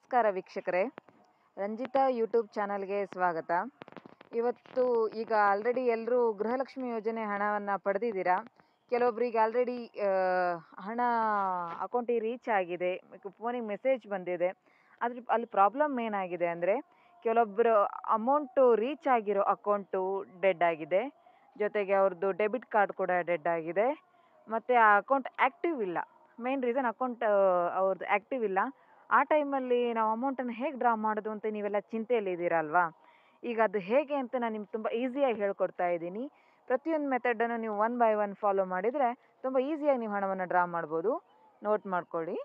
ನಮಸ್ಕಾರ ವೀಕ್ಷಕರೇ ರಂಜಿತಾ ಯೂಟ್ಯೂಬ್ ಚಾನಲ್ಗೆ ಸ್ವಾಗತ ಇವತ್ತು ಈಗ ಆಲ್ರೆಡಿ ಎಲ್ಲರೂ ಗೃಹಲಕ್ಷ್ಮಿ ಯೋಜನೆ ಹಣವನ್ನು ಪಡೆದಿದ್ದೀರಾ ಕೆಲವೊಬ್ಬರಿಗೆ ಆಲ್ರೆಡಿ ಹಣ ಅಕೌಂಟಿಗೆ ರೀಚ್ ಆಗಿದೆ ಫೋನಿಗೆ ಮೆಸೇಜ್ ಬಂದಿದೆ ಆದರೆ ಅಲ್ಲಿ ಪ್ರಾಬ್ಲಮ್ ಏನಾಗಿದೆ ಅಂದರೆ ಕೆಲವೊಬ್ಬರು ಅಮೌಂಟು ರೀಚ್ ಆಗಿರೋ ಅಕೌಂಟು ಡೆಡ್ ಆಗಿದೆ ಜೊತೆಗೆ ಅವ್ರದ್ದು ಡೆಬಿಟ್ ಕಾರ್ಡ್ ಕೂಡ ಡೆಡ್ ಆಗಿದೆ ಮತ್ತು ಆ ಅಕೌಂಟ್ ಆ್ಯಕ್ಟಿವ್ ಇಲ್ಲ ಮೇನ್ ರೀಸನ್ ಅಕೌಂಟ್ ಅವ್ರದ್ದು ಆ್ಯಕ್ಟಿವ್ ಇಲ್ಲ ಆ ಟೈಮಲ್ಲಿ ನಾವು ಅಮೌಂಟನ್ನು ಹೇಗೆ ಡ್ರಾ ಮಾಡೋದು ಅಂತ ನೀವೆಲ್ಲ ಚಿಂತೆಯಲ್ಲಿದ್ದೀರಾ ಅಲ್ವಾ ಈಗ ಅದು ಹೇಗೆ ಅಂತ ನಾನು ನಿಮ್ಗೆ ತುಂಬ ಈಸಿಯಾಗಿ ಹೇಳ್ಕೊಡ್ತಾ ಇದ್ದೀನಿ ಪ್ರತಿಯೊಂದು ಮೆಥಡನ್ನು ನೀವು ಒನ್ ಬೈ ಒನ್ ಫಾಲೋ ಮಾಡಿದರೆ ತುಂಬ ಈಸಿಯಾಗಿ ನೀವು ಹಣವನ್ನು ಡ್ರಾ ಮಾಡ್ಬೋದು ನೋಟ್ ಮಾಡ್ಕೊಳ್ಳಿ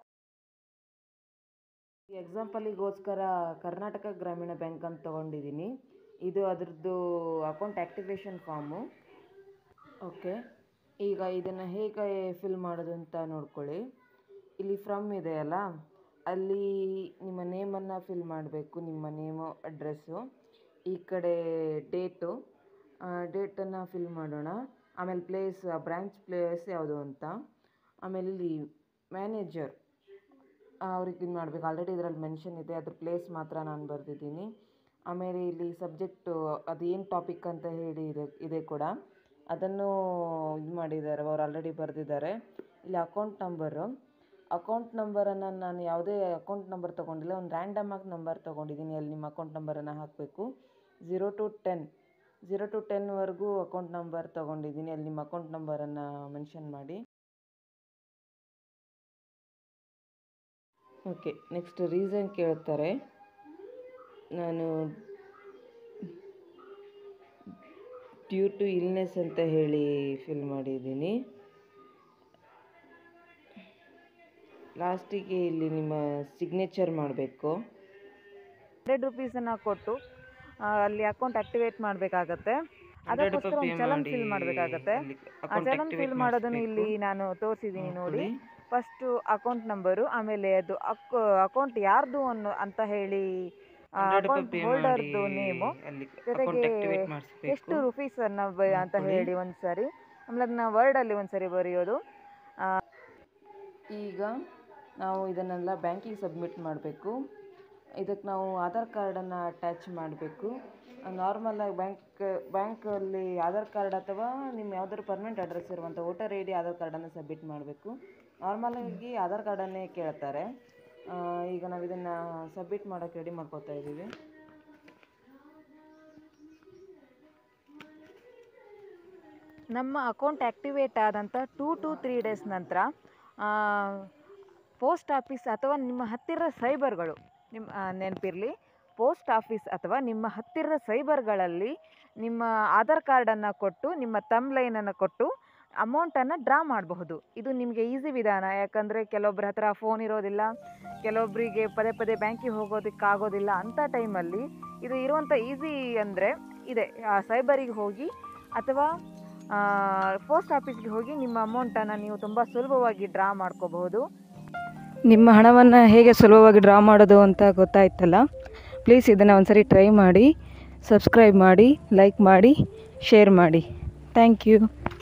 ಎಕ್ಸಾಂಪಲಿಗೋಸ್ಕರ ಕರ್ನಾಟಕ ಗ್ರಾಮೀಣ ಬ್ಯಾಂಕ್ ಅಂತ ತೊಗೊಂಡಿದ್ದೀನಿ ಇದು ಅದರದ್ದು ಅಕೌಂಟ್ ಆ್ಯಕ್ಟಿವೇಶನ್ ಫಾರ್ಮು ಓಕೆ ಈಗ ಇದನ್ನು ಹೇಗೆ ಫಿಲ್ ಮಾಡೋದು ಅಂತ ನೋಡ್ಕೊಳ್ಳಿ ಇಲ್ಲಿ ಫ್ರಮ್ ಇದೆಯಲ್ಲ ಅಲ್ಲಿ ನಿಮ್ಮ ನೇಮನ್ನು ಫಿಲ್ ಮಾಡಬೇಕು ನಿಮ್ಮ ನೇಮು ಅಡ್ರೆಸ್ಸು ಈ ಕಡೆ ಡೇಟು ಡೇಟನ್ನು ಫಿಲ್ ಮಾಡೋಣ ಆಮೇಲೆ ಪ್ಲೇಸ್ ಬ್ರ್ಯಾಂಚ್ ಪ್ಲೇಸ್ ಯಾವುದು ಅಂತ ಆಮೇಲೆ ಇಲ್ಲಿ ಮ್ಯಾನೇಜರ್ ಅವ್ರಿಗೆ ಇದು ಮಾಡಬೇಕು ಆಲ್ರೆಡಿ ಇದರಲ್ಲಿ ಮೆನ್ಷನ್ ಇದೆ ಅದ್ರ ಪ್ಲೇಸ್ ಮಾತ್ರ ನಾನು ಬರೆದಿದ್ದೀನಿ ಆಮೇಲೆ ಇಲ್ಲಿ ಸಬ್ಜೆಕ್ಟು ಅದು ಏನು ಟಾಪಿಕ್ ಅಂತ ಹೇಳಿ ಇದೆ ಇದೆ ಕೂಡ ಅದನ್ನು ಇದು ಮಾಡಿದ್ದಾರೆ ಅವ್ರು ಆಲ್ರೆಡಿ ಬರೆದಿದ್ದಾರೆ ಇಲ್ಲಿ ಅಕೌಂಟ್ ನಂಬರು ಅಕೌಂಟ್ ನಂಬರನ್ನು ನಾನು ಯಾವುದೇ ಅಕೌಂಟ್ ನಂಬರ್ ತೊಗೊಂಡಿಲ್ಲ ಒಂದು ರ್ಯಾಂಡಮ್ ಆಗಿ ನಂಬರ್ ತೊಗೊಂಡಿದ್ದೀನಿ ಅಲ್ಲಿ ನಿಮ್ಮ ಅಕೌಂಟ್ ನಂಬರನ್ನು ಹಾಕಬೇಕು zero to ten zero to ಟೆನ್ವರೆಗೂ ಅಕೌಂಟ್ ನಂಬರ್ ತೊಗೊಂಡಿದ್ದೀನಿ ಅಲ್ಲಿ ನಿಮ್ಮ ಅಕೌಂಟ್ ನಂಬರನ್ನು ಮೆನ್ಷನ್ ಮಾಡಿ ಓಕೆ ನೆಕ್ಸ್ಟ್ ರೀಸನ್ ಕೇಳ್ತಾರೆ ನಾನು ಡ್ಯೂ ಟು ಇಲ್ನೆಸ್ ಅಂತ ಹೇಳಿ ಫಿಲ್ ಮಾಡಿದ್ದೀನಿ ಲಾಸ್ಟಿಗೆ ಇಲ್ಲಿ ನಿಮ್ಮ ಸಿಗ್ನೇಚರ್ ಮಾಡಬೇಕು ಹಂಡ್ರೆಡ್ ರುಪೀಸನ್ನು ಕೊಟ್ಟು ಆ, ಅಲ್ಲಿ ಅಕೌಂಟ್ ಆಕ್ಟಿವೇಟ್ ಮಾಡಬೇಕಾಗತ್ತೆ ಅದಕ್ಕೋಸ್ಕರ ಒಂದು ಚಲನ್ ಫಿಲ್ ಮಾಡಬೇಕಾಗತ್ತೆ ಆ ಚಲನ್ ಫಿಲ್ ಮಾಡೋದನ್ನು ಇಲ್ಲಿ ನಾನು ತೋರಿಸಿದ್ದೀನಿ ನೋಡಿ ಫಸ್ಟು ಅಕೌಂಟ್ ನಂಬರು ಆಮೇಲೆ ಅದು ಅಕ್ ಅಕೌಂಟ್ ಯಾರ್ದು ಅನ್ನೋ ಅಂತ ಹೇಳಿ ಅಕೌಂಟ್ ಹೋಲ್ಡರ್ದು ನೇಮು ಜೊತೆಗೆ ಎಷ್ಟು ರುಪೀಸ್ ಅನ್ನ ಬ- ಅಂತ ಹೇಳಿ ಒಂದ್ಸರಿ ಆಮೇಲೆ ಅದನ್ನ ವರ್ಡಲ್ಲಿ ಒಂದ್ಸರಿ ಬರೆಯೋದು ಆ, ಈಗ ನಾವು ಇದನ್ನೆಲ್ಲ ಬ್ಯಾಂಕಿಗೆ ಸಬ್ಮಿಟ್ ಮಾಡಬೇಕು ಇದಕ್ಕೆ ನಾವು ಆಧಾರ್ ಕಾರ್ಡನ್ನು ಅಟ್ಯಾಚ್ ಮಾಡಬೇಕು ನಾರ್ಮಲಾಗಿ ಬ್ಯಾಂಕ್ ಬ್ಯಾಂಕಲ್ಲಿ ಆಧಾರ್ ಕಾರ್ಡ್ ಅಥವಾ ನಿಮ್ಮ ಯಾವ್ದಾದ್ರು ಪರ್ಮನೆಂಟ್ ಅಡ್ರೆಸ್ ಇರುವಂಥ ವೋಟರ್ ಐ ಡಿ ಆಧಾರ್ ಕಾರ್ಡನ್ನು ಸಬ್ಮಿಟ್ ಮಾಡಬೇಕು ನಾರ್ಮಲಾಗಿ ಆಧಾರ್ ಕಾರ್ಡನ್ನೇ ಕೇಳ್ತಾರೆ ಆ, ಈಗ ನಾವು ಇದನ್ನು ಸಬ್ಮಿಟ್ ಮಾಡೋಕ್ಕೆ ರೆಡಿ ಮಾಡ್ಕೊತಾ ಇದ್ದೀವಿ ನಮ್ಮ ಅಕೌಂಟ್ ಆ್ಯಕ್ಟಿವೇಟ್ ಆದಂಥ ಟೂ ಟು ತ್ರೀ ಡೇಸ್ ನಂತರ ಪೋಸ್ಟ್ ಆಫೀಸ್ ಅಥವಾ ನಿಮ್ಮ ಹತ್ತಿರದ ಸೈಬರ್ಗಳು ನಿಮ್ಮ ನೆನಪಿರಲಿ ಪೋಸ್ಟ್ ಆಫೀಸ್ ಅಥವಾ ನಿಮ್ಮ ಹತ್ತಿರದ ಸೈಬರ್ಗಳಲ್ಲಿ ನಿಮ್ಮ ಆಧಾರ್ ಕಾರ್ಡನ್ನು ಕೊಟ್ಟು ನಿಮ್ಮ ತಮ್ ಲೈನನ್ನು ಕೊಟ್ಟು ಅಮೌಂಟನ್ನು ಡ್ರಾ ಮಾಡಬಹುದು ಇದು ನಿಮಗೆ ಈಸಿ ವಿಧಾನ ಯಾಕಂದರೆ ಕೆಲವೊಬ್ಬರ ಹತ್ರ ಫೋನ್ ಇರೋದಿಲ್ಲ ಕೆಲವೊಬ್ಬರಿಗೆ ಪದೇ ಪದೇ ಬ್ಯಾಂಕಿಗೆ ಹೋಗೋದಕ್ಕಾಗೋದಿಲ್ಲ ಅಂಥ ಟೈಮಲ್ಲಿ ಇದು ಇರುವಂಥ ಈಸಿ ಅಂದರೆ ಇದೆ ಆ ಸೈಬರಿಗೆ ಹೋಗಿ ಅಥವಾ ಪೋಸ್ಟ್ ಆಫೀಸ್ಗೆ ಹೋಗಿ ನಿಮ್ಮ ಅಮೌಂಟನ್ನು ನೀವು ತುಂಬ ಸುಲಭವಾಗಿ ಡ್ರಾ ಮಾಡ್ಕೋಬಹುದು ನಿಮ್ಮ ಹಣವನ್ನು ಹೇಗೆ ಸುಲಭವಾಗಿ ಡ್ರಾ ಮಾಡೋದು ಅಂತ ಗೊತ್ತಾಯ್ತಲ್ಲ ಪ್ಲೀಸ್ ಇದನ್ನು ಒಂದ್ಸರಿ ಟ್ರೈ ಮಾಡಿ ಸಬ್ಸ್ಕ್ರೈಬ್ ಮಾಡಿ ಲೈಕ್ ಮಾಡಿ ಶೇರ್ ಮಾಡಿ ಥ್ಯಾಂಕ್ ಯು